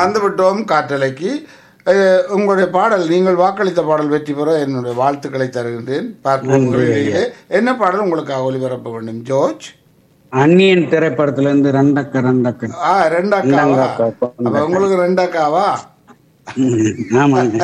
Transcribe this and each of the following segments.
வந்து விட்டோம் காற்றலைக்கு அஹ், உங்களுடைய பாடல் நீங்கள் வாக்களித்த பாடல் வெற்றி பெற என்னுடைய வாழ்த்துக்களை தருகின்றேன் பார்ப்போம் இடையிலே. என்ன பாடல் உங்களுக்காக ஒளிபரப்ப வேண்டும் ஜோர்ஜ் அந்நியன் திரைப்படத்துல இருந்து ரெண்டக்க ரெண்டக்க ஆ ரெண்டாக்காவா ரெண்டாக்கா, அப்ப உங்களுக்கு ரெண்டாக்காவா ம், ஆமாங்க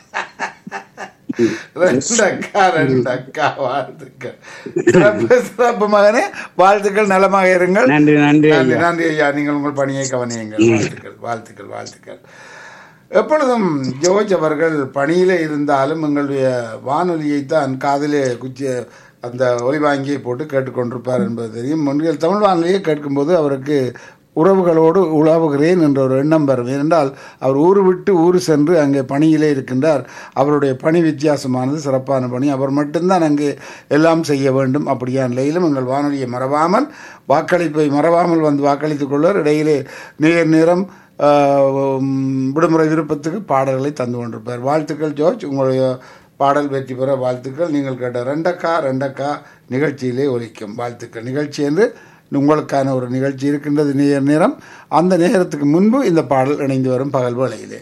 ரெண்டக்கா ரெண்டக்கா வாழ்த்துக்கள் சிறப்பு சிறப்பு மகனே வாழ்த்துக்கள் நலமாக இருங்கள் நன்றி நன்றி நன்றி ஐயா. நன்றி ஐயா நீங்கள் உங்கள் பணியை கவனியுங்கள் வாழ்த்துக்கள் வாழ்த்துக்கள் வாழ்த்துக்கள் எப்பொழுதும் ஜோர்ஜ் அவர்கள் பணியிலே இருந்தாலும் எங்களுடைய வானொலியை தான் காதிலே குச்சி அந்த ஒலிவாங்கியை போட்டு கேட்டுக்கொண்டிருப்பார் என்பது தெரியும் முன்னில் தமிழ் வானொலியை கேட்கும்போது அவருக்கு உறவுகளோடு உலாவுகிறேன் என்ற ஒரு எண்ணம் வரும் ஏனென்றால் அவர் ஊர் விட்டு ஊர் சென்று அங்கே பணியிலே இருக்கின்றார் அவருடைய பணி வித்தியாசமானது சிறப்பான பணி அவர் மட்டும்தான் அங்கே எல்லாம் செய்ய வேண்டும் அப்படியான நிலையிலும் எங்கள் வானொலியை மறவாமல் வாக்களிப்பை மறவாமல் வந்து வாக்களித்துக் கொள்வார் இடையிலே நேர் நேரம் ஆஹ், உம், விடுமுறை விருப்பத்துக்கு பாடல்களை தந்து கொண்டிருப்பார் வாழ்த்துக்கள் ஜோர்ஜ் உங்களுடைய பாடல் வெற்றி பெற வாழ்த்துக்கள் நீங்கள் கேட்ட ரெண்டக்கா ரெண்டக்கா நிகழ்ச்சியிலே ஒலிக்கும் வாழ்த்துக்கள் நிகழ்ச்சி என்று உங்களுக்கான ஒரு நிகழ்ச்சி இருக்கின்றது நேர் நேரம் அந்த நேரத்துக்கு முன்பு இந்த பாடல் இணைந்து வரும் பகல் வேளையிலே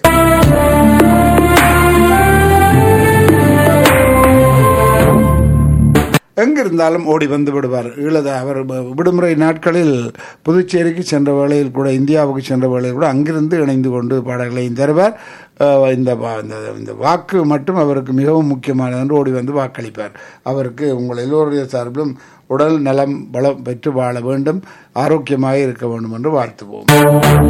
எங்கிருந்தாலும் ஓடி வந்து விடுவார் ஈழத அவர் வ- விடுமுறை நாட்களில் புதுச்சேரிக்கு சென்ற வேளையில் கூட இந்தியாவுக்கு சென்ற வேளையில் கூட அங்கிருந்து இணைந்து கொண்டு பாடல்களையும் தருவார் அஹ் இந்த வா- இந்த இந்த வாக்கு மட்டும் அவருக்கு மிகவும் முக்கியமானது என்று ஓடி வந்து வாக்களிப்பார் அவருக்கு உங்கள் எல்லோருடைய சார்பிலும் உடல் நலம் பலம் பெற்று வாழ வேண்டும் ஆரோக்கியமாக இருக்க வேண்டும் என்று வாழ்த்துவோம்